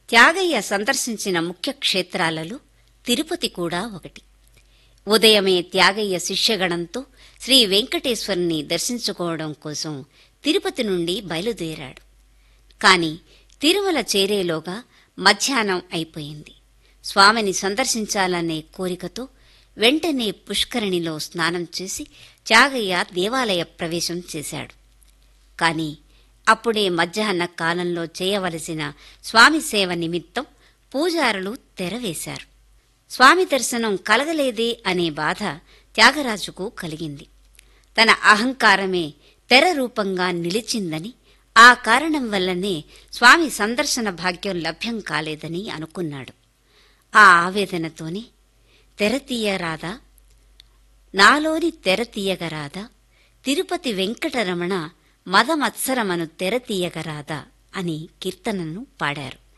త్యాగయ్య సందర్శించిన ముఖ్య క్షేత్రాలలో తిరుపతి కూడా ఒకటి ఉదయమే త్యాగయ్య శిష్యగణంతో శ్రీ వెంకటేశ్వరుని దర్శించుకోవడం కోసం తిరుపతి నుండి బయలుదేరాడు కాని తిరుమల చేరేలోగా మధ్యాహ్నం అయిపోయింది స్వామిని సందర్శించాలనే కోరికతో వెంటనే పుష్కరిణిలో స్నానం చేసి త్యాగయ్య దేవాలయ ప్రవేశం చేశాడు కాని అప్పుడే మధ్యాహ్న కాలంలో చేయవలసిన స్వామి సేవ నిమిత్తం పూజారులు తెరవేశారు స్వామి దర్శనం కలగలేదే అనే బాధ త్యాగరాజుకు కలిగింది తన అహంకారమే తెర రూపంగా నిలిచిందని ఆ కారణం వల్లనే స్వామి సందర్శన భాగ్యం లభ్యం కాలేదని అనుకున్నాడు ఆ ఆవేదనతోనే తెర తీయరాదా నాలోని తెర తీయగరాదా తిరుపతి వెంకటరమణ మదమత్సరమను తెర తీయగరాదా అని కీర్తనను పాడారు